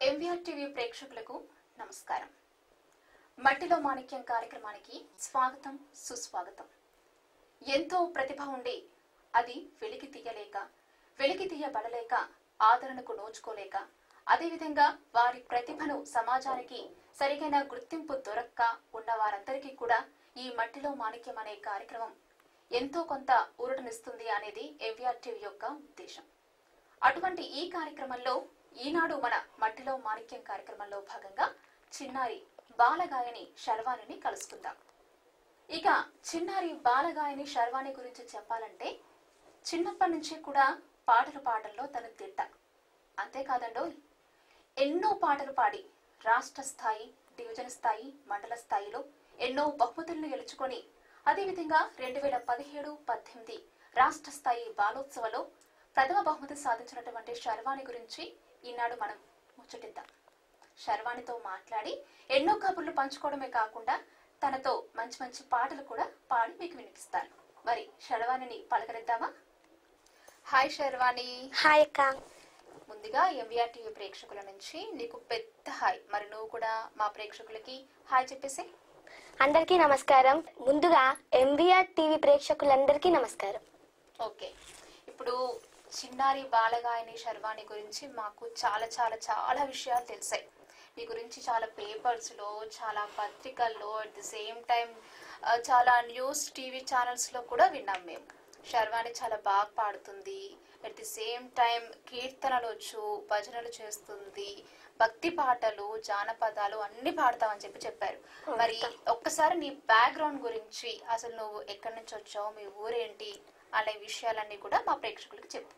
MVR TV ప్రేక్షకులకు నమస్కారం మట్టిలో మాణిక్యం కార్యక్రమానికి స్వాగతం సుస్వాగతం ఎంతో ప్రతిభ ఉండి అది వెలికి తీయలేక వెలికి తీయబడలేక ఆదరణకు నోచుకోలేక అదేవిధంగా వారి ప్రతిభను సమాజానికి సరిగైన గుర్తింపు దొరక్క ఉన్న వారందరికీ కూడా ఈ మట్టిలో మాణిక్యం అనే కార్యక్రమం ఎంతో కొంత ఊరటనిస్తుంది అనేది ఎంవీఆర్ టీవీ యొక్క ఉద్దేశం అటువంటి ఈ కార్యక్రమంలో ఈనాడు మన మట్టిలో మాణిక్యం కార్యక్రమంలో భాగంగా చిన్నారి బాలగాయని శర్వాణిని కలుసుకుందాం ఇక చిన్నారి బాలగాయని శర్వాణి గురించి చెప్పాలంటే చిన్నప్పటి నుంచి కూడా పాటలు పాటల్లో తను తిట్ట అంతేకాదండోయ్ ఎన్నో పాటలు పాడి రాష్ట్ర స్థాయి డివిజన్ స్థాయి మండల స్థాయిలో ఎన్నో బహుమతులను గెలుచుకొని అదేవిధంగా రెండు వేల పదిహేడు పద్దెనిమిది రాష్ట్ర స్థాయి బాలోత్సవలో ప్రథమ బహుమతి సాధించినటువంటి శర్వాణి గురించి ఈనాడు మనం ముచ్చటిద్దాం శర్వాణితో మాట్లాడి ఎన్నో కబుర్లు పంచుకోవడమే కాకుండా తనతో మంచి మంచి పాటలు కూడా పాడి మీకు వినిపిస్తాను మరి శర్వాణిని పలకరిద్దామా హాయ్ శర్వాణి హాయ్ అక్క ముందుగా ఎంబీఆర్ టీవీ ప్రేక్షకుల నుంచి నీకు పెద్ద హాయ్ మరి నువ్వు కూడా మా ప్రేక్షకులకి హాయ్ చెప్పేసి అందరికీ నమస్కారం ముందుగా ఎంవిఆర్ టీవీ ప్రేక్షకులందరికీ నమస్కారం ఓకే ఇప్పుడు చిన్నారి బాలగాయని శర్వాణి గురించి మాకు చాలా చాలా చాలా విషయాలు తెలిసాయి మీ గురించి చాలా పేపర్స్లో చాలా పత్రికల్లో అట్ ది సేమ్ టైం చాలా న్యూస్ టీవీ ఛానల్స్లో కూడా విన్నాం మేము శర్వాణి చాలా బాగా పాడుతుంది అట్ ది సేమ్ టైం కీర్తనలు వచ్చు భజనలు చేస్తుంది భక్తి పాటలు జానపదాలు అన్ని పాడతావని చెప్పి చెప్పారు మరి ఒక్కసారి నీ బ్యాక్గ్రౌండ్ గురించి అసలు నువ్వు ఎక్కడి నుంచి వచ్చావు మీ ఊరేంటి అనే విషయాలన్నీ కూడా మా ప్రేక్షకులకు చెప్పు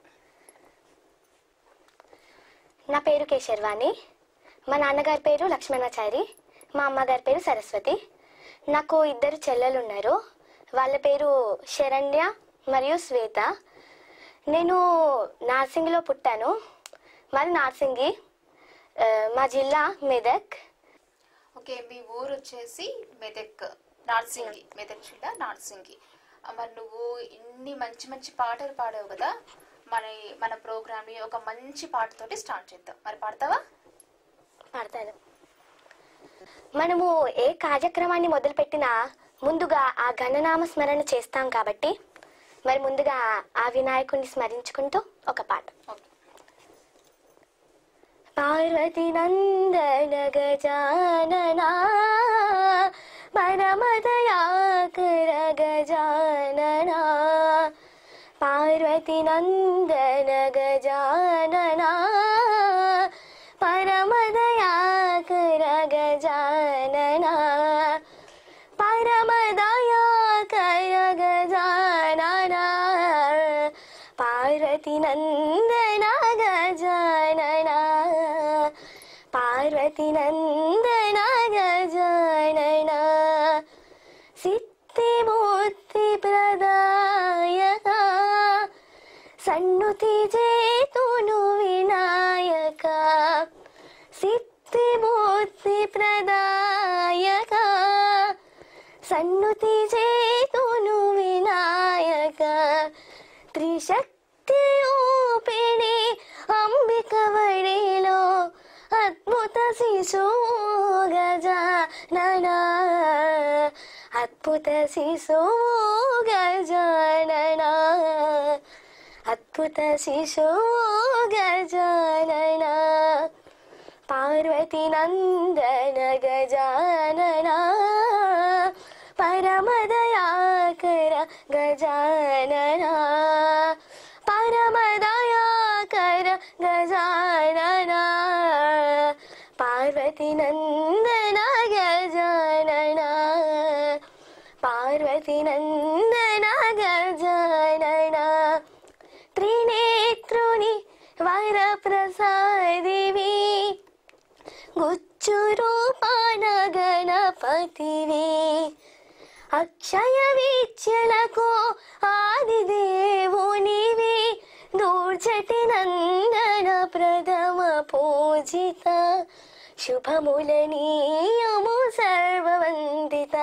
నా పేరు కే శర్వాణి మా నాన్నగారి పేరు లక్ష్మణాచారి మా అమ్మగారి పేరు సరస్వతి నాకు ఇద్దరు చెల్లెలు ఉన్నారు వాళ్ళ పేరు శరణ్య మరియు శ్వేత నేను నార్సింగిలో పుట్టాను మాది నార్సింగి ఆ, మా జిల్లా మెదక్ ఓకే మీ ఊరు వచ్చేసి మెదక్ నార్సింగి మెదక్ జిల్లా నార్సింగి ఆ, మరి నువ్వు ఇన్ని మంచి మంచి పాటలు పాడావు కదా మన మన ప్రోగ్రామ్ ని ఒక మంచి పాటతోటి స్టార్ట్ చేద్దాం మరి పాడతావా పాడతాను మనము ఏ కార్యక్రమాన్ని మొదలుపెట్టినా ముందుగా ఆ గణనామ స్మరణ చేస్తాం కాబట్టి మరి ముందుగా ఆ వినాయకుడిని స్మరించుకుంటూ ఒక పాట ఓకే పార్వతి నందన గజాననా పరమదయాకర గజాననా పార్వతి నందన గజాననా పరమదయాకర గజాననా పరమదయాకర గజాననా పార్వతి నందన గజాననా పార్వతి నందన గజాననా సిద్ధిమూర్తి ప్రదాయక సన్నుతి చేతును వినాయక సిద్ధిమూర్తి ప్రదాయక సన్నుతి చేతును వినాయక త్రిశక్తి ఊపిణి అంబిక వడిలో అద్భుత శిశువు గజానన అద్భుత శిశువు గజానన అద్భుత శిశువు గజానన పార్వతి నందన గజానన పరమదయాకర గజానన పరమదయాకర గజానన పార్వతి నందన గజానన పార్వతి నందన గజానన త్రినేత్రుని వరప్రసాదివి గుచ్చు రూపాన గణపతివి అక్షయ వీక్షణకు ఆదిదేవునివి దూర్జటి నందన ప్రథమ పూజిత శుభములనీయము సర్వవందిత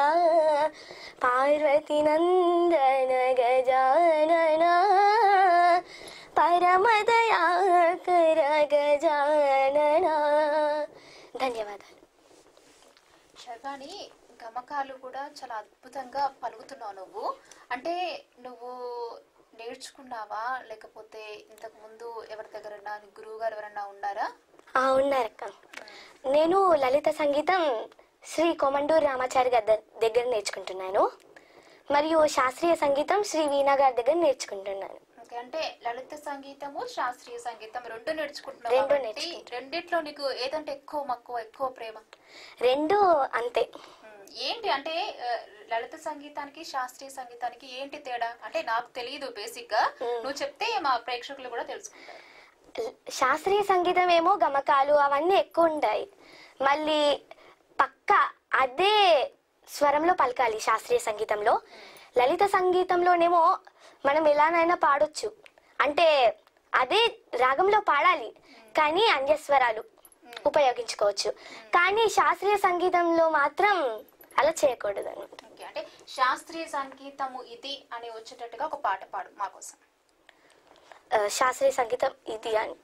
పార్వతి నందన గజానన పరమదయాకర గజ గజాననా ధన్యవాదాలు శర్వాణి గమకాలు కూడా చాలా అద్భుతంగా పలుకుతున్నావు నువ్వు అంటే నువ్వు నేర్చుకున్నావా లేకపోతే ఇంతకు ముందు ఎవరి దగ్గర గురువు గారు ఎవరన్నా ఉన్నారా ఆ, ఉన్నారక్క నేను లలిత సంగీతం శ్రీ కొమండూరు రామాచారి గారి ద- దగ్గర నేర్చుకుంటున్నాను మరియు శాస్త్రీయ సంగీతం శ్రీ వీణా గారి దగ్గర నేర్చుకుంటున్నాను ఓకే, అంటే లలిత సంగీతము శాస్త్రీయ సంగీతం రెండు నేర్చుకుంటున్నావు రెండు కాబట్టి నేర్చుకుంటున్నా. రెండిట్లో నీకు ఏదంటే ఎక్కువ మక్కువ ఎక్కువ ప్రేమ రెండు అంతే ఉమ్, ఏంటి అంటే ఆ, లలిత సంగీతానికి శాస్త్రీయ సంగీతానికి ఏంటి తేడా అంటే నాకు తెలియదు బేసిక్ గా నువ్వు చెప్తే మా ప్రేక్షకులు కూడా తెలుసుకుంటారు శాస్త్రీయ సంగీతం ఏమో గమకాలు అవన్నీ ఎక్కువ ఉంటాయి మళ్ళీ పక్క అదే స్వరంలో పలకాలి శాస్త్రీయ సంగీతంలో లలిత సంగీతంలోనేమో మనం ఎలానైనా పాడొచ్చు అంటే అదే రాగంలో పాడాలి కానీ అన్యస్వరాలు ఉపయోగించుకోవచ్చు కానీ శాస్త్రీయ సంగీతంలో మాత్రం అలా చేయకూడదు అనమాట ఓకే, అంటే శాస్త్రీయ సంగీతము ఇది అని వచ్చేటట్టుగా ఒక పాట పాడు మా కోసం శాస్త్రీయ సంగీతం ఇది అని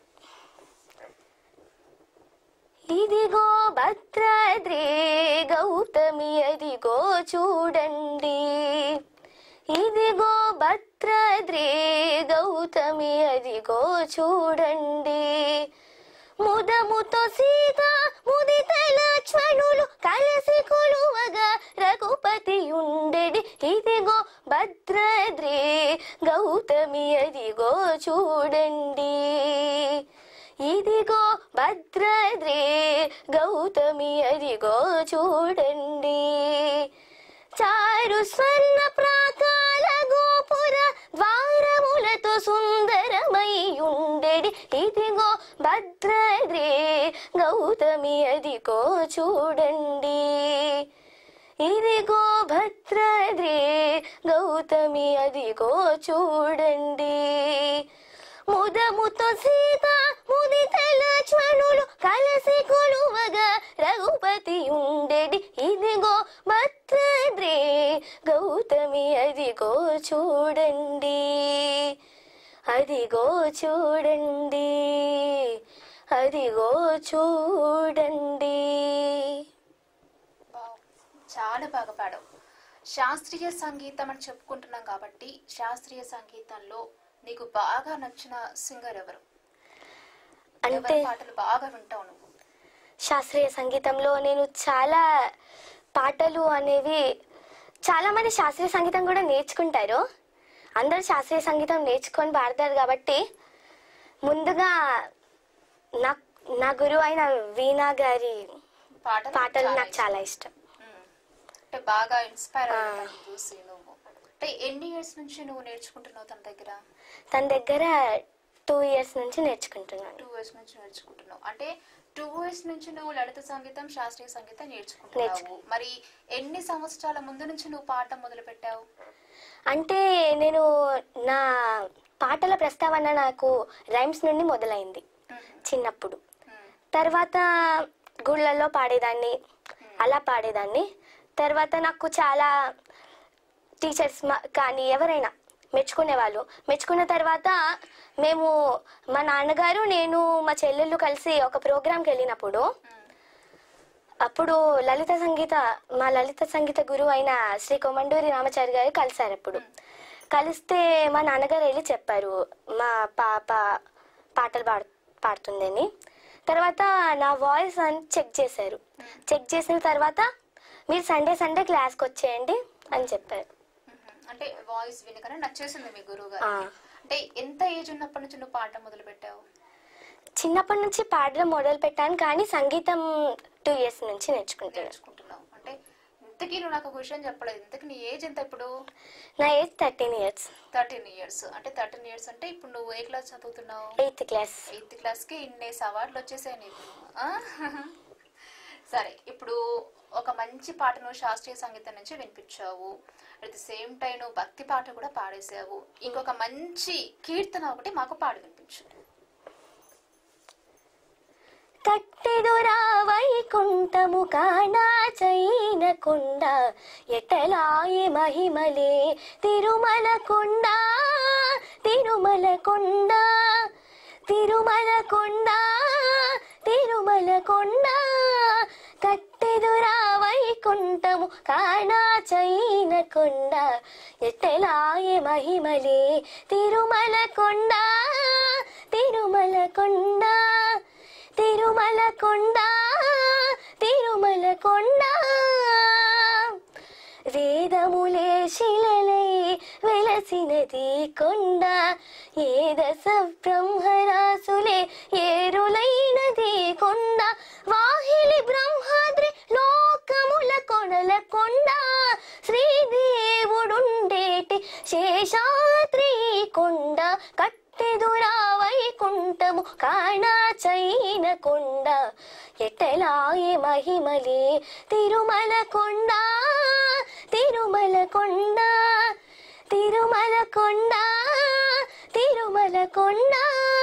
ఇదిగో భద్రాద్రి గౌతమి అదిగో చూడండి ఇదిగో భద్రాద్రి గౌతమి అదిగో చూడండి ముదముతో సీత ముదిత లక్ష్మణులు కలిసి కొలువగా రఘుపతి ఉండెడి ఇదిగో భద్రాద్రి గౌతమి అదిగో చూడండి ఇదిగో భద్రాద్రి గౌతమి అదిగో చూడండి చారు స్వర్ణ ప్రాకాల గోపుర ద్వారములతో సుందరమై ఉండెడి ఇదిగో భద్రాద్రి గౌతమి అదిగో చూడండి ఇదిగో భద్రాద్రి గౌతమి అదిగో చూడండి ముదముతో సీత ముదిత లక్ష్మణులు కలిసి కొలువగా రఘుపతి ఉండెడి ఇదిగో భద్రాద్రి గౌతమి అదిగో చూడండి అదిగో చూడండి అదిగో చూడండి వావ్, చాలా బాగా పాడావు శాస్త్రీయ సంగీతం అని చెప్పుకుంటున్నాం కాబట్టి శాస్త్రీయ సంగీతంలో నీకు బాగా నచ్చిన సింగర్ ఎవరు అంటే ఎవరి పాటలు బాగా వింటావు నువ్వు శాస్త్రీయ సంగీతంలో నేను చాలా పాటలు అనేవి చాలా మంది శాస్త్రీయ సంగీతం కూడా నేర్చుకుంటారు అందరూ శాస్త్రీయ సంగీతం నేర్చుకొని పాడతారు కాబట్టి ముందుగా నా నా గురువు అయిన వీణా గారి పాటలు పాటలు నాకు చాలా ఇష్టం ఉమ్. అంటే బాగా ఇన్స్పైర్ అయ్యాను చూసి నువ్వు అంటే ఎన్ని ఇయర్స్ నుంచి నువ్వు నేర్చుకుంటున్నావు తన దగ్గర తన దగ్గర టూ ఇయర్స్ నుంచి నేర్చుకుంటున్నాను టూ ఇయర్స్ నుంచి నేర్చుకుంటున్నావు అంటే టూ ఇయర్స్ నుంచి నువ్వు లలిత సంగీతం శాస్త్రీయ సంగీతం నేర్చుకుంటున్నావు నేర్చుకు- మరి ఎన్ని సంవత్సరాల ముందు నుంచి నువ్వు పాడటం మొదలు పెట్టావు అంటే నేను నా పాటల ప్రస్తావన నాకు రైమ్స్ నుండి మొదలైంది చిన్నప్పుడు తర్వాత గుళ్ళల్లో పాడేదాన్ని అలా పాడేదాన్ని తర్వాత నాకు చాలా టీచర్స్ కానీ ఎవరైనా మెచ్చుకునేవాళ్ళు మెచ్చుకున్న తర్వాత మేము మా నాన్నగారు నేను మా చెల్లెళ్ళు కలిసి ఒక ప్రోగ్రాంకి వెళ్ళినప్పుడు అప్పుడు లలిత సంగీత మా లలిత సంగీత గురువు అయిన శ్రీ కొమండూరి రామచారి గారు కలిశారు అప్పుడు కలిస్తే మా నాన్నగారు వెళ్ళి చెప్పారు మా పాప పాటలు పాడు పాడుతుందని తర్వాత నా వాయిస్ అని చెక్ చేశారు చెక్ చేసిన తర్వాత మీరు సండే సండే క్లాస్కి వచ్చేయండి అని చెప్పారు అంటే వాయిస్ వినగానే నచ్చేసింది మీ గురువు ఆ. గారు అంటే ఎంత ఏజ్ ఉన్నప్పటి నుంచి నువ్వు పాడటం మొదలు పెట్టావు చిన్నప్పటి నుంచి పాడడం మొదలు పెట్టాను కానీ సంగీతం టూ ఇయర్స్ నుంచి నేర్చుకుంటాను నేర్చుకుంటున్నావు అంటే ఇంతకీ నువ్వు నాకు ఒక విషయం చెప్పలేదు ఇంతకీ నీ ఏజ్ ఎంత ఇప్పుడు నా age thirteen years thirteen years అంటే థర్టీన్ ఇయర్స్ అంటే ఇప్పుడు నువ్వు ఏ క్లాస్ చదువుతున్నావు ఎయిత్ క్లాస్ ఎయిత్ క్లాస్ కి ఇన్నేసి అవార్డులు వచ్చేసాయి నీకు ఆ? సరే ఇప్పుడు ఒక మంచి పాటను శాస్త్రీయ సంగీతం నుంచి వినిపించావు అట్ ది సేమ్ టైం నువ్వు భక్తి పాట కూడా పాడేసావు ఇంకొక మంచి కీర్తన ఒకటి మాకు పాడి వినిపించు కట్టెదురా వైకుంఠము కానా చైన కొండ ఎటలాయి మహిమలే తిరుమల కొండ తిరుమల కొండ తిరుమల కొండ తిరుమల కొండ కట్టెదురా వైకుంఠము కానా చైన కొండ ఎట్టెలాయ మహిమలే తిరుమల కొండ తిరుమల కొండ తిరుమల కొండ తిరుమల కొండ వేదములే శిలలై వెలసినది కొండ ఏ దశ బ్రహ్మరాసులే ఏరులైనది కొండ వాహిలి బ్రహ్మాద్రి లోకముల కొనల కొండ శ్రీదేవుడుండేటి శేషాద్రి కొండ కట్టెదురా వైకుంఠము కాణా చైన కొండ ఎట్టలాయే మహిమలే తిరుమల కొండ తిరుమల కొండ తిరుమల కొండ తిరుమల కొండ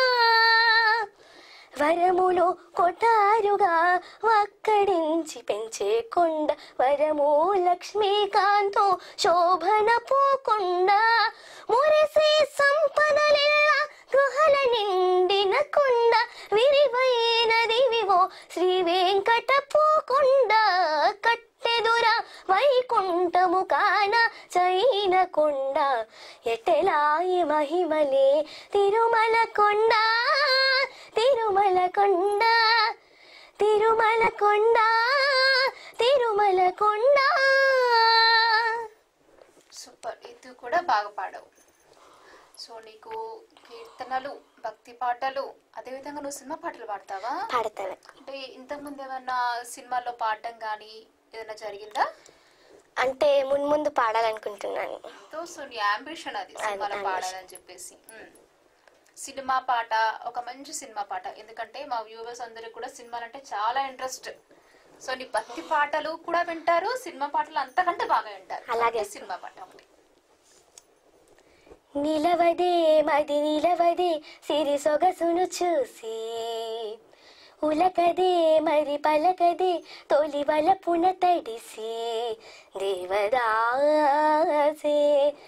వరములో కొటారుగా వక్కడించి పెంచే కొండ వరము లక్ష్మీకాంతో శోభన పోకొండ మురిసే సంపదలెల్ల గృహల నిండిన కొండ విరివైనది వివో శ్రీ వెంకట పోకొండ కట్టెదుర వైకుంఠము కాన చైన కొండ ఎట్టెలాయి మహిమలే తిరుమల కొండ తిరుమల కొండ తిరుమల కొండ తిరుమల కొండ సూపర్ ఇది కూడా బాగా పాడవు సో నీకు కీర్తనలు భక్తి పాటలు అదేవిధంగా నువ్వు సినిమా పాటలు పాడతావా పాడతాను అంటే ఇంతకుముందు ఏమన్నా సినిమాల్లో పాడటం కానీ ఏదైనా జరిగిందా అంటే మున్ముందు పాడాలనుకుంటున్నాను తో సో నీ అంబిషన్ అది సినిమాలో ambition. పాడాలని చెప్పేసి ఉమ్. సినిమా పాట ఒక మంచి సినిమా పాట ఎందుకంటే మా వ్యూవర్స్ అందరికి కూడా సినిమాలు అంటే చాలా ఇంట్రెస్ట్ సో నీ భక్తి పాటలు కూడా వింటారు సినిమా పాటలు అంతకంటే బాగా వింటారు అలాగే. అంటే సినిమా పాట ఒకటి నిలవదే మది నిలవదే సిరి సొగసును చూసి ఉలకదే మరి పలకదే తొలి వలపున తడిసి దేవదాసే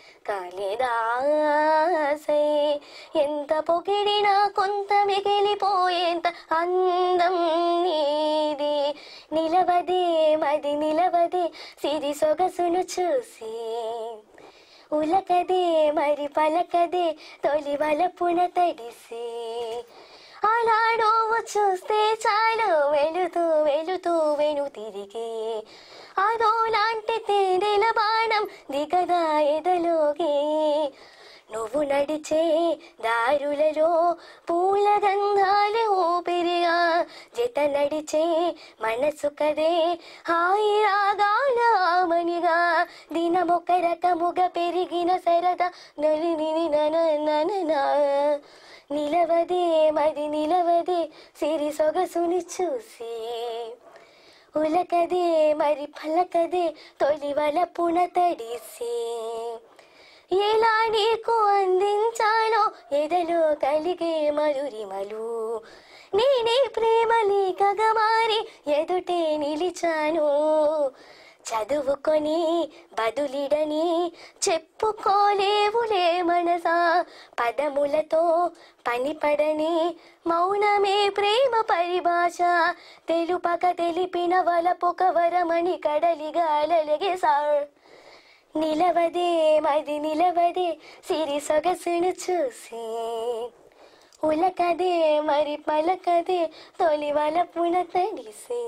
కాళిదాసే ఎంత పొగిడినా కొంత మిగిలిపోయేంత అందం నీది నిలవదే మది నిలవదే సిరి సొగసును చూసి ఉలకదే మరి పలకదే తొలి వలపున తడిసి అలాడోవు చూస్తే చాలు వెళుతూ వెళుతూ వెను తిరిగి అదో లాంటి తేనెల బాణం దిగదా ఎదలోకి నువ్వు నడిచే దారులలో పూల గంధాలు ఊపిరిగా జత నడిచే మనసు కదే హాయి రాగాల ఆమనిగా దినమొక రకముగా పెరిగిన సరదా నలిని నన నిలవదే మరి నిలవదే సిరి సొగసుని చూసి ఉలకదే మరి పలకదే తొలి వలపున తడిసి ఎలా నీకు అందించాలో ఎదలో కలిగే మధురిమలు నేనే ప్రేమ లేఖగా మారి ఎదుటే నిలిచాను చదువుకొని బదులిడని చెప్పుకోలేవులే మనసా పదములతో పనిపడని మౌనమే ప్రేమ పరిభాష తెలుపక తెలిపిన వలపొక వరమణి కడలిగా అలలగే సార్ నిలవదే మది నిలవదే సిరి సొగసును చూసి ఉలకదే మరి పలకదే తొలి వలపున తడిసి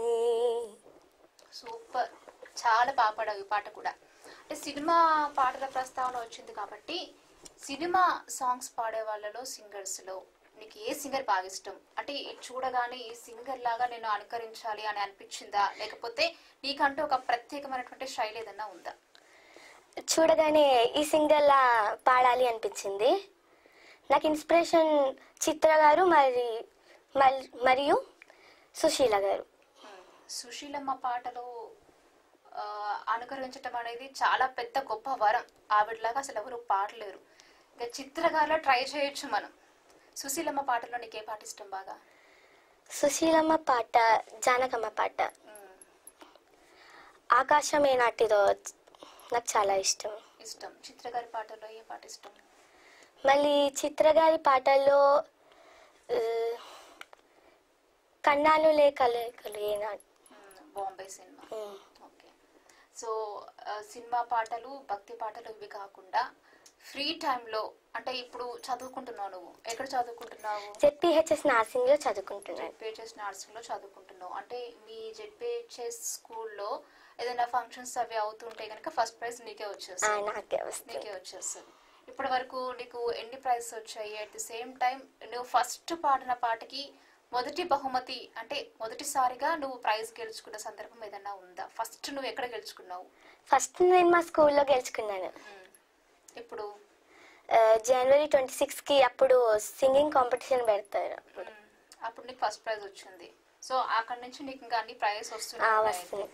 సూపర్ చాలా బాగా పాడావు ఈ పాట కూడా అంటే సినిమా పాటల ప్రస్తావన వచ్చింది కాబట్టి సినిమా సాంగ్స్ పాడే వాళ్ళలో సింగర్స్ లో నీకు ఏ సింగర్ బాగా ఇష్టం అంటే ఇది చూడగానే ఈ సింగర్ లాగా నేను అనుకరించాలి అని అనిపించిందా లేకపోతే నీకంటూ ఒక ప్రత్యేకమైనటువంటి శైలి ఏదన్నా ఉందా చూడగానే ఈ సింగర్లా పాడాలి అనిపించింది నాకు ఇన్స్పిరేషన్ చిత్ర గారు మరి మల్- మరియు సుశీల గారు ఉమ్, సుశీలమ్మ పాటలు ఆ, అనుకరించటం అనేది చాలా పెద్ద గొప్ప వరం ఆవిడలాగా అసలు ఎవరు పాడలేరు ఇంకా చిత్రగాలో ట్రై చేయొచ్చు మనం సుశీలమ్మ పాటలో నీకు ఏ పాట ఇష్టం బాగా సుశీలమ్మ పాట జానకమ్మ పాట ఉమ్, ఆకాశమే నాటిదో నాకు చాలా ఇష్టం ఇష్టం చిత్రగారి పాటలో ఏ పాట ఇష్టం మళ్ళీ చిత్ర గారి పాటల్లో ఆ, కన్నాలు లేకలేకలు ఏనాడు మ్మ్. బాంబే సినిమా ఉమ్. ఓకే సో ఆ, సినిమా పాటలు భక్తి పాటలు ఇవి కాకుండా ఫ్రీ టైంలో అంటే ఇప్పుడు చదువుకుంటున్నావు నువ్వు ఎక్కడ చదువుకుంటున్నావు జెడ్పీహెచ్ఎస్ నర్సింగ్లో చదువుకుంటున్నాను జెడ్పిహెచ్ఎస్ నర్సింగ్ లో చదువుకుంటున్నావు అంటే మీ జెడ్పిహెచ్ఎస్ స్కూల్లో ఏదైనా ఫంక్షన్స్ అవి అవుతుంటే కనుక ఫస్ట్ ప్రైజ్ నీకే ఆ, వచ్చేస్తుంది నాకే వస్తుంది నీకే వచ్చేస్తుంది ఇప్పటి వరకు నీకు ఎన్ని ప్రైజెస్ వచ్చాయి అట్ ది సేమ్ టైం నువ్వు ఫస్ట్ పాడిన పాటకి మొదటి బహుమతి అంటే మొదటిసారిగా నువ్వు ప్రైజ్ గెలుచుకున్న సందర్భం ఏదైనా ఉందా ఫస్ట్ నువ్వు ఎక్కడ గెలుచుకున్నావు ఫస్ట్ నేను మా స్కూల్లో గెలుచుకున్నాను మ్మ్. ఇప్పుడు ఆ, జనవరి ట్వంటీ సిక్స్కి అప్పుడు సింగింగ్ కాంపిటీషన్ పెడతారు మ్మ్. అప్పుడు నీకు ఫస్ట్ ప్రైజ్ వచ్చింది సో అక్కడ నుంచి నీకు ఇంకా అన్ని ప్రైజెస్ ఆ, వస్తున్నాయి వస్తుంది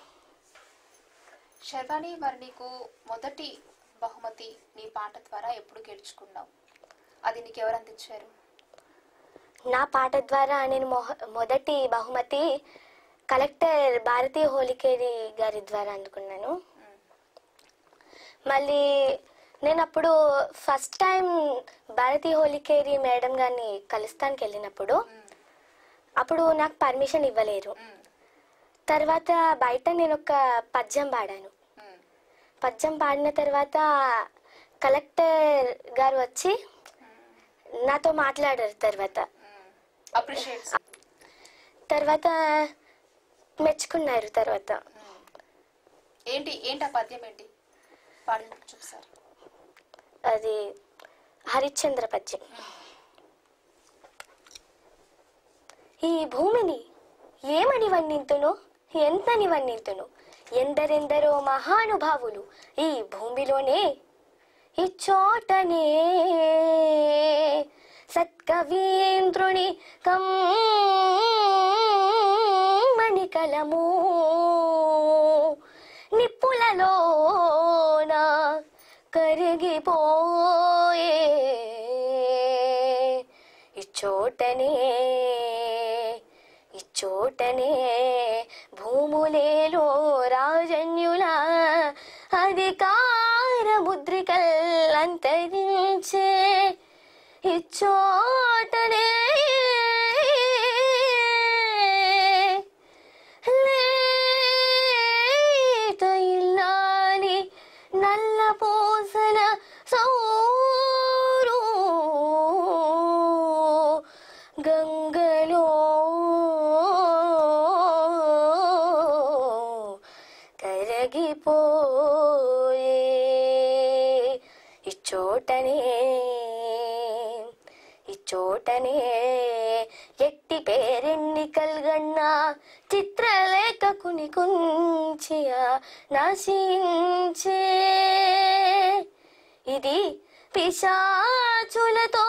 శర్వాణి మరి నీకు మొదటి బహుమతి నీ పాట ద్వారా ఎప్పుడు గెలుచుకున్నావు అది నీకు ఎవరు అందించారు నా పాట ద్వారా నేను మొహ మొదటి బహుమతి కలెక్టర్ భారతీ హోలికేరి గారి ద్వారా అందుకున్నాను మ్మ్. మళ్ళీ నేను అప్పుడు first time Bharathi Holikeri madam గారిని కలుస్తానికి వెళ్ళినప్పుడు మ్మ్. అప్పుడు నాకు పర్మిషన్ ఇవ్వలేరు మ్మ్. తర్వాత బయట నేను ఒక పద్యం పాడాను మ్మ్. పద్యం పాడిన తర్వాత కలెక్టర్ గారు వచ్చి నాతో మాట్లాడారు తర్వాత అప్రిషియేట్ తర్వాత మెచ్చుకున్నారు తర్వాత ఏంటి ఏంటి ఆ పద్యం ఏంటి పాడిన చూసారు అది హరిశ్చంద్ర పద్యం ఈ భూమిని ఏమని వర్ణింతును ఎంతని వర్ణింతును ఎందరెందరో మహానుభావులు ఈ భూమిలోనే ఈ చోటనే సత్కవీంద్రుని కమ్మని కలము నిప్పులలోన కరిగిపోయే ఇచ్చోటనే ఇచ్చోటనే భూములేలో రాజన్యుల అధికార ముద్రికల్ అంతరించే ఇచ్చోటనే లేత ఇల్లాలి నల్ల పూసల సౌరు గంగలో కరగిపోయే ఇచ్చోటనే ఇచ్చోటనే ఎట్టి పేరెన్నికల్గన్న చిత్రలేఖకుని కుంచియ నశించే ఇది పిశాచులతో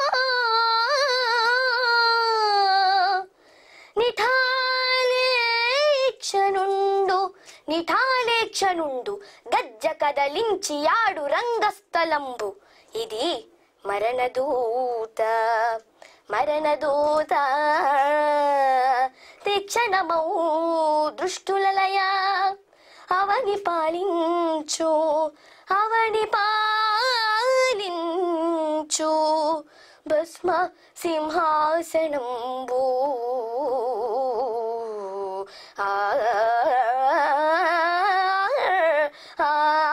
నిఠాలేక్షనుండు నిఠాలేక్షనుండు గజ్జ కదలించి ఆడు రంగస్థలంబు ఇది మరణదూత మరణదూత తీక్షణమౌ దృష్టులలయ అవని పాలించు అవని పాలించు భస్మ సింహాసనంబు ఆ ఆ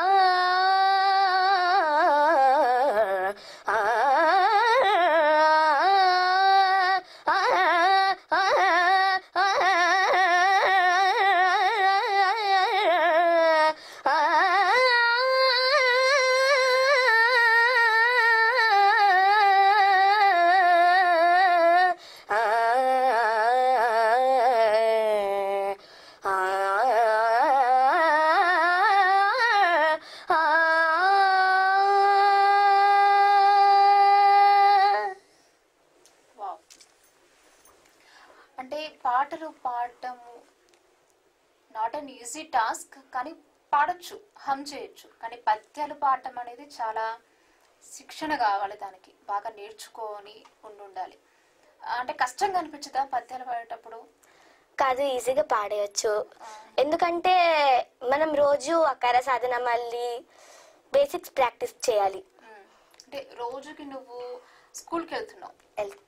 వావ్ అంటే పాటలు పాడటము నాట్ అన్ ఈజీ టాస్క్ కానీ పాడొచ్చు హమ్ చేయొచ్చు కానీ పద్యాలు పాడటం అనేది చాలా శిక్షణ కావాలి దానికి బాగా నేర్చుకొని ఉండాలి అంటే కష్టంగా అనిపించదా పద్యాలు పాడేటప్పుడు కాదు ఈజీగా పాడేయచ్చు ఎందుకంటే మనం రోజు అకార సాధన మళ్ళీ బేసిక్స్ ప్రాక్టీస్ చేయాలి ఉమ్. అంటే రోజుకి నువ్వు స్కూల్కి వెళ్తున్నావు ఎల్-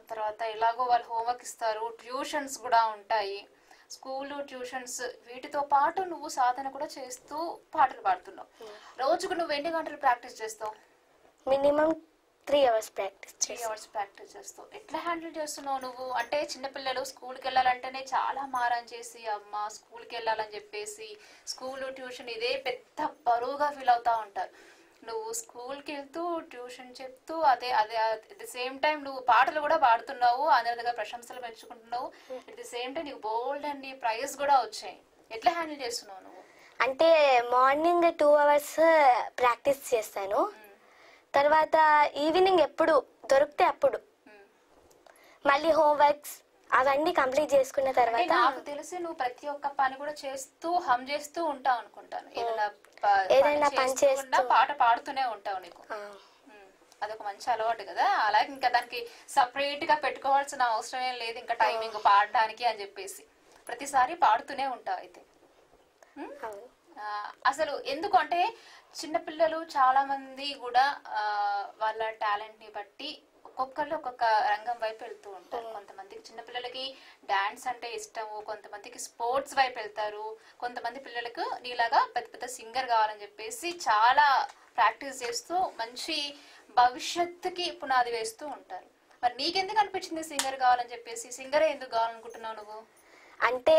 తర్వాత ఎలాగో వాళ్ళు హోంవర్క్ ఇస్తారు ట్యూషన్స్ కూడా ఉంటాయి స్కూల్ ట్యూషన్స్ వీటితో పాటు నువ్వు సాధన కూడా చేస్తూ పాటలు పాడుతున్నావు రోజుకు నువ్వు ఎన్ని గంటలు ప్రాక్టీస్ చేస్తావు minimum three hours practice three చేస్తాను అవర్స్ ప్రాక్టీస్ చేస్తావు ఎట్లా హ్యాండిల్ చేస్తున్నావు నువ్వు అంటే చిన్నపిల్లలు స్కూల్కి వెళ్ళాలంటేనే చాలా మారం చేసి అమ్మ స్కూల్కి వెళ్ళాలని చెప్పేసి స్కూల్ ట్యూషన్ ఇదే పెద్ద బరువుగా ఫీల్ అవుతా ఉంటారు నువ్వు స్కూల్కి వెళ్తూ ట్యూషన్ చెప్తూ అదే అదే అట్ ది సేమ్ టైం నువ్వు పాటలు కూడా పాడుతున్నావు అందరి దగ్గర ప్రశంసలు మెచ్చుకుంటున్నావు అట్ ది సేమ్ టైం నీకు బోల్డ్ అండ్ ప్రైజ్ కూడా వచ్చాయి ఎట్లా హ్యాండిల్ చేస్తున్నావు నువ్వు అంటే మార్నింగ్ టూ అవర్స్ ప్రాక్టీస్ చేస్తాను తర్వాత ఈవినింగ్ ఎప్పుడు దొరికితే అప్పుడు మ్మ్. మళ్ళీ హోంవర్క్స్ అవన్నీ కంప్లీట్ చేసుకున్న అంటే తర్వాత నాకు తెలిసి నువ్వు ప్రతి ఒక్క పని కూడా చేస్తూ హమ్ చేస్తూ ఉంటావు అనుకుంటాను ఏదైనా ప- ఏదైనా పని పని చేస్తూ కూడా చేస్తూ. పాట పాడుతూనే ఉంటావు నీకు ఆ, ఉమ్, అదొక మంచి అలవాటు కదా అలాగే ఇంకా దానికి సపరేట్ గా పెట్టుకోవాల్సిన అవసరం ఏం లేదు ఇంకా టైమింగ్ పాడడానికి అని చెప్పేసి ప్రతిసారి పాడుతూనే ఉంటావు అయితే ఉమ్? అవును ఆ, అసలు ఎందుకు అంటే చిన్నపిల్లలు చాలా మంది కూడా ఆ, వాళ్ళ టాలెంట్ ని బట్టి ఒక్కొక్కళ్ళు ఒక్కొక్క రంగం వైపు వెళ్తూ ఉంటారు కొంతమందికి చిన్నపిల్లలకి డాన్స్ అంటే ఇష్టము కొంతమందికి స్పోర్ట్స్ వైపు వెళ్తారు కొంతమంది పిల్లలకు నీలాగా పెద్ద పెద్ద సింగర్ కావాలని చెప్పేసి చాలా ప్రాక్టీస్ చేస్తూ మంచి భవిష్యత్తుకి పునాది వేస్తూ ఉంటారు మరి నీకెందుకు అనిపించింది సింగర్ కావాలని చెప్పేసి సింగరే ఎందుకు కావాలనుకుంటున్నావు నువ్వు అంటే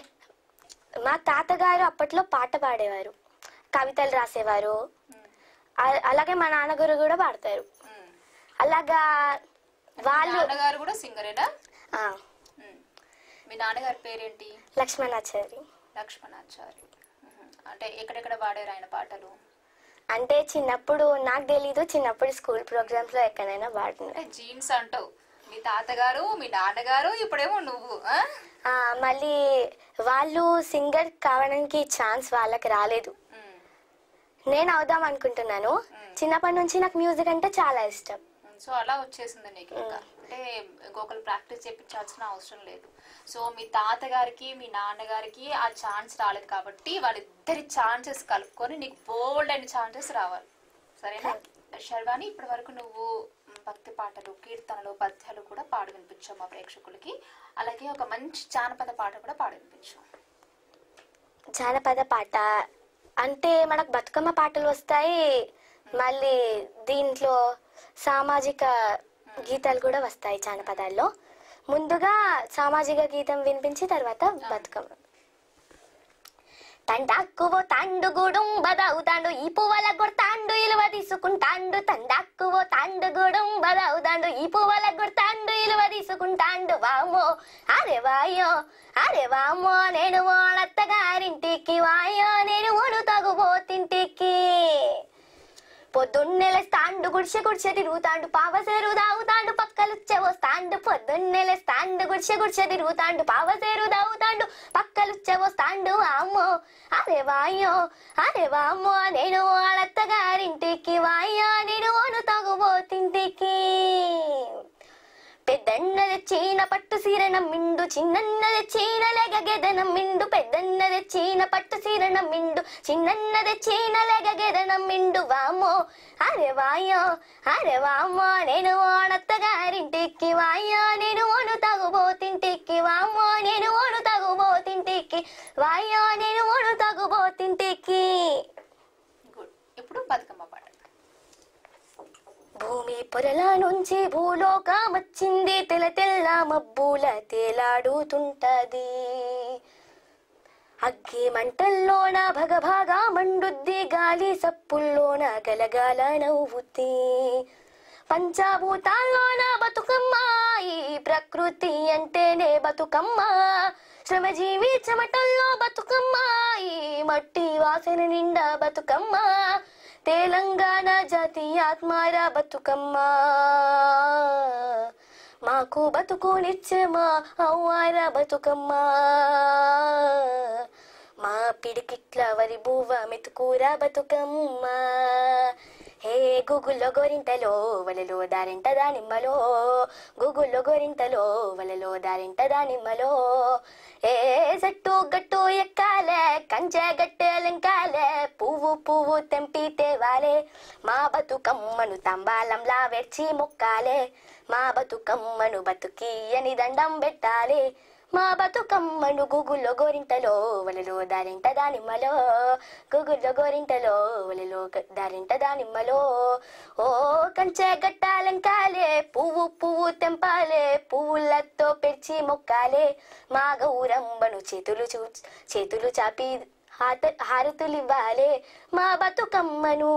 మా తాతగారు అప్పట్లో పాట పాడేవారు కవితలు రాసేవారు ఉమ్, అ- అలాగే మా నాన్నగారు కూడా పాడతారు ఉమ్. అలాగా వాళ్ళు నాన్నగారు కూడా సింగరేనా ఆ, ఉమ్. మీ నాన్నగారి పేరేంటి లక్ష్మణాచారి లక్ష్మణాచారి ఉహు. అంటే ఎక్కడెక్కడ పాడారు ఆయన పాటలు అంటే చిన్నప్పుడు నాకు తెలీదు చిన్నప్పుడు స్కూల్ ప్రోగ్రామ్స్ లో ఎక్కడైనా పాడిన అంటే జీన్స్ అంటావు మీ తాతగారు మీ నాన్నగారు ఇప్పుడేమో నువ్వు ఆ? ఆ, మళ్ళీ వాళ్ళు సింగర్ కావడానికి ఛాన్స్ వాళ్ళకి రాలేదు ఉమ్. నేను అవుదాం అనుకుంటున్నాను చిన్నప్పటి నుంచి నాకు మ్యూజిక్ అంటే చాలా ఇష్టం ఉమ్. సో అలా వచ్చేసింది నీకు ఇంకా అంటే ఇంకొకరు ప్రాక్టీస్ చేయించాల్సిన అవసరం లేదు సో మీ తాతగారికి మీ నాన్నగారికి ఆ ఛాన్స్ రాలేదు కాబట్టి వాళ్ళిద్దరి ఛాన్సెస్ కలుపుకొని నీకు బోల్డ్ అయిన ఛాన్సెస్ రావాలి సరేనా శర్వాణి ఇప్పటి వరకు నువ్వు మ్, భక్తి పాటలు కీర్తనలు పద్యాలు కూడా పాడు వినిపించావు మా ప్రేక్షకులకి అలాగే ఒక మంచి జానపద పాట కూడా పాడు వినిపించావు జానపద పాట అంటే మనకు బతుకమ్మ పాటలు వస్తాయి మళ్ళీ దీంట్లో సామాజిక గీతాలు కూడా వస్తాయి జానపదాల్లో ముందుగా సామాజిక గీతం వినిపించి తర్వాత బతుకమ్మ తండాక్కువో తాండు గుడుం బదవుతాండు ఈ పువ్వల కొడతాండు ఇలువ తీసుకుంటాండు తండాక్కువో తాండు గుడుం బదవుతాండు ఈ పువ్వల కొడతాండు ఇలువ తీసుకుంటాండు వామో అరే వాయో అరే వామో నేను ఓడత్తగారింటికి వాయో నేను ఓను తగుపోతింటికి పొద్దున్నెల స్టాండ్ గుడిసె గుడిసె తిరుగుతాండు పావసేరు దాగుతాండు పక్కలుచ్చే వస్తాండు పొద్దున్నెల స్టాండ్ గుడిసె గుడిసె తిరుగుతాండు పావసేరు దాగుతాండు పక్కలుచ్చే వస్తాండు అమ్మో అరే వాయో అరే వామ్మో నేను వాళ్ళత్తగారింటికి వాయో నేను ఓను తగుబోతింటికి పెద్దన్నది చీన పట్టు సీరనం మిండు చిన్నన్నది చీన లెగ గెదనం మిండు పెద్దన్నది చీన పట్టు సీరనం మిండు చిన్నన్నది చీన లెగ గెదనం మిండు వామో అరే వాయో అరే వామో నేను ఓనత్తగారింటికి వాయో నేను ఓను తగుబోతింటికి వామో నేను ఓను తగుబోతింటికి వాయో నేను ఓను తగుబోతింటికి గుడ్ ఇప్పుడు బతుకమ్మ పాట భూమి పొరల నుంచి భూలోకం వచ్చింది తెల తెల్ల మబ్బుల తేలాడుతుంటది అగ్గి మంటల్లోన భగభాగా మండుద్ది గాలి సప్పుల్లోన గలగాల నవ్వుద్ది పంచభూతాల్లోన బతుకమ్మ ఈ ప్రకృతి అంటేనే బతుకమ్మ శ్రమజీవి చెమటల్లో బతుకమ్మ ఈ మట్టి వాసన నిండా బతుకమ్మ తెలంగాణ జాతి ఆత్మార బతుకమ్మ మాకు బతుకునిచ్చే మా అవ్వార బతుకమ్మ మా పిడికిట్ల వరి బువ్వ మెతుకూర బతుకమ్మ హే గూగుల్లో గోరింటలో వలలో దారింట దానిమ్మలో గూగుల్లో గోరింటలో వలలో దారింట దానిమ్మలో ఏ జట్టు గట్టు ఎక్కాలే కంచె గట్టెలంకాలే పువ్వు పువ్వు తెంపి తేవాలే మా బతుకమ్మను తంబాలంలా వెర్చి మొక్కాలే మా బతుకమ్మను బతుకియని దండం పెట్టాలి మా బతుకమ్మను గూగుల్లో గోరింటలో వలలో దారింట దానిమ్మలో గూగుల్లో గోరింటలో వలలో గ- దారింట దానిమ్మలో ఓ కంచె గట్టాలంకాలే పువ్వు పువ్వు తెంపాలే పువ్వులతో పెరిచి మొక్కాలే మా గౌరమ్మను చేతులు చూ చేతులు చాపి హాత హారతులివ్వాలే మా బతుకమ్మను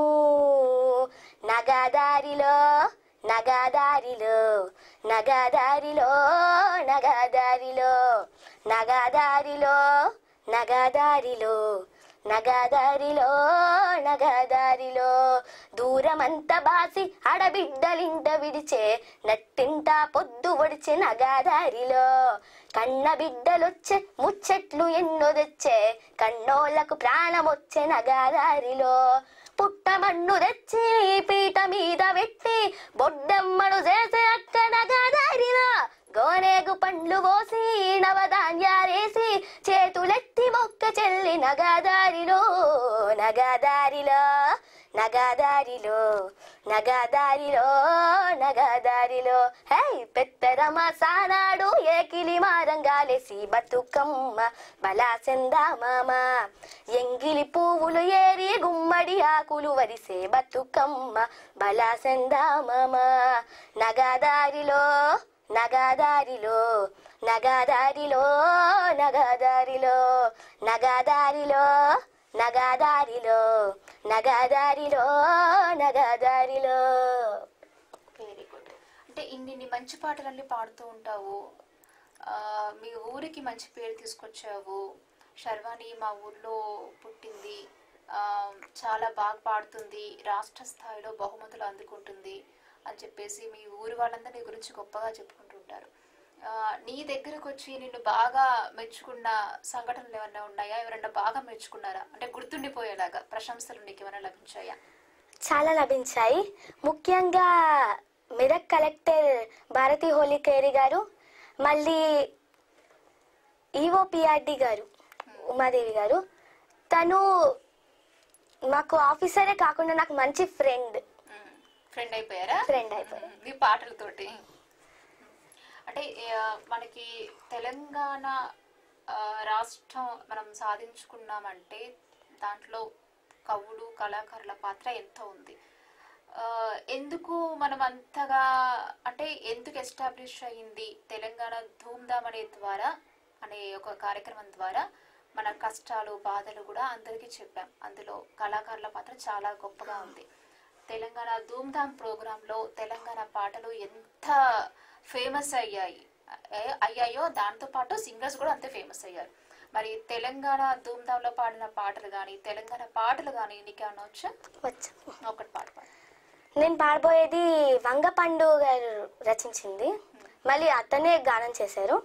నగదారిలో నగదారిలో నగదారిలో నగదారిలో నగదారిలో నగదారిలో నగదారిలో నగదారిలో దూరమంత బాసి అడబిడ్డలింట విడిచే నట్టింట పొద్దు ఒడిచే నగదారిలో కన్న బిడ్డలొచ్చే ముచ్చట్లు ఎన్నో తెచ్చే కన్నోళ్లకు ప్రాణమొచ్చే నగదారిలో పుట్టమన్ను తెచ్చి పీట మీద పెట్టి బొడ్డమ్మను చేసే అక్క నగదారిలో గోనేగు పండ్లు పోసి నవధాన్యాలేసి చేతులెత్తి మొక్క చెల్లి నగదారిలో నగదారిలో నగదారిలో నగదారిలో నగదారిలో హే పెత్తరమ సానాడు ఏకిలి మారంగాలేసి బతుకమ్మ బలా మామ ఎంగిలి పువ్వులు ఏరి గుమ్మడి ఆకులు వరిసే బతుకమ్మ బలా మామ నగదారిలో నగదారిలో నగదారిలో నగదారిలో నగదారిలో నగదారిలో నగదారిలో నగదారిలో వెరీ గుడ్ అంటే ఇన్ని మంచి పాటలన్నీ పాడుతూ ఉంటావు ఆ, మీ ఊరికి మంచి పేరు తీసుకొచ్చావు శర్వాణి మా ఊర్లో పుట్టింది ఆ, చాలా బాగా పాడుతుంది రాష్ట్ర స్థాయిలో బహుమతులు అందుకుంటుంది అని చెప్పేసి మీ ఊరి వాళ్ళందరూ నీ గురించి గొప్పగా చెప్పుకుంటుంటారు ఆ, నీ దగ్గరకు వచ్చి నిన్ను బాగా మెచ్చుకున్న సంఘటనలు ఏమైనా ఉన్నాయా ఎవరైనా బాగా మెచ్చుకున్నారా అంటే గుర్తుండిపోయేలాగా ప్రశంసలు నీకు ఏమైనా లభించాయా చాలా లభించాయి ముఖ్యంగా మెదక్ కలెక్టర్ భారతి హోలికేరి గారు మళ్ళీ ఈఓపిఆర్డి గారు ఉమాదేవి గారు తను మాకు ఆఫీసరే కాకుండా నాకు మంచి ఫ్రెండ్ ఫ్రెండ్ అయిపోయారా Friend అయిపోయారు. నీ పాటలతోటి అంటే ఆ, మనకి తెలంగాణ ఆ, రాష్ట్రం మనం సాధించుకున్నామంటే దాంట్లో కవులు కళాకారుల పాత్ర ఎంత ఉంది ఆ, ఎందుకు మనం అంతగా అంటే ఎందుకు ఎస్టాబ్లిష్ అయ్యింది తెలంగాణ ధూమ్ధామ్ అనే ద్వారా అనే ఒక కార్యక్రమం ద్వారా మన కష్టాలు బాధలు కూడా అందరికీ చెప్పాం అందులో కళాకారుల పాత్ర చాలా గొప్పగా ఉంది తెలంగాణ ధూమ్ధామ్ ప్రోగ్రాంలో తెలంగాణ పాటలు ఎంత ఫేమస్ అయ్యాయి ఏ- అయ్యాయో దాంతో పాటు సింగర్స్ కూడా అంతే ఫేమస్ అయ్యారు మరి తెలంగాణ ధూమ్ధామ్లో పాడిన పాటలు కానీ తెలంగాణ పాటలు కానీ నీకేమన్నా వచ్చా వచ్చా ఒకటి పాట పాడు నేను పాడబోయేది వంగపండు గారు రచించింది మళ్ళీ అతనే గానం చేశారు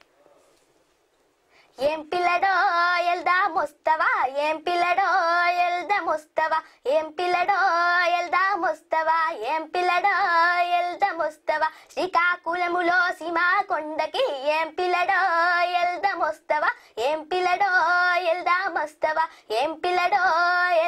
ఏం పిల్లడో ఎల్దా మొస్తవా ఏం పిల్లడో ఎల్దా మొస్తవా ఏం పిల్లడో ఎల్దా మొస్తవా ఏం పిల్లడో ఎల్దా మొస్తవా శ్రీకాకుళములో సీమా కొండకి ఏం పిల్లడో ఎల్దా మొస్తవా ఏం పిల్లడో ఎల్దా మొస్తవా ఏం పిల్లడో